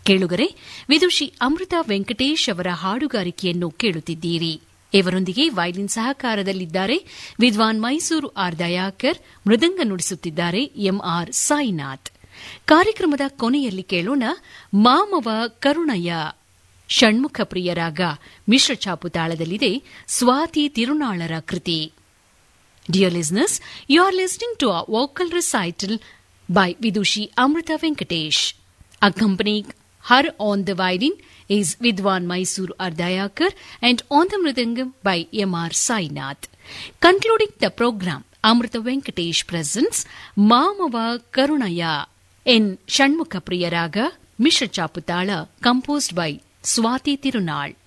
ಕೇಳುಗರೆ ವಿದುಷಿ ಅಮೃತ ವೆಂಕಟೇಶ್ ಅವರ ಹಾಡುಗಾರಿಕೆಯನ್ನು ಕೇಳುತ್ತಿದ್ದೀರಿ ಇವರೊಂದಿಗೆ ವೈಲಿನ್ ಸಹಕಾರದಲ್ಲಿದ್ದಾರೆ ವಿದ್ವಾನ್ ಮೈಸೂರು ಆರ್ ದಯಾಕರ್ ಮೃದಂಗ ನುಡಿಸುತ್ತಿದ್ದಾರೆ ಎಂಆರ್ ಸಾಯಿನಾಥ್ ಕಾರ್ಯಕ್ರಮದ ಕೊನೆಯಲ್ಲಿ ಕೇಳೋಣ ಮಾಮವ ಕರುಣಯ್ಯ ಷಣ್ಮುಖ ಪ್ರಿಯರಾಗ ಮಿಶ್ರ ಛಾಪು ತಾಳದಲ್ಲಿದೆ ಸ್ವಾತಿ ತಿರುನಾಳರ ಕೃತಿ dear listeners you are listening to a vocal recital by Vidushi Amrita Venkatesh. Accompanying her on the violin is Vidwan Mysore Ardayakar and on the mridangam by M.R. Sainath. Concluding the program, Amrita Venkatesh presents Mamava Karunaya in Shanmukha Priyaraga Mishra Chaputala composed by Swati Tirunal.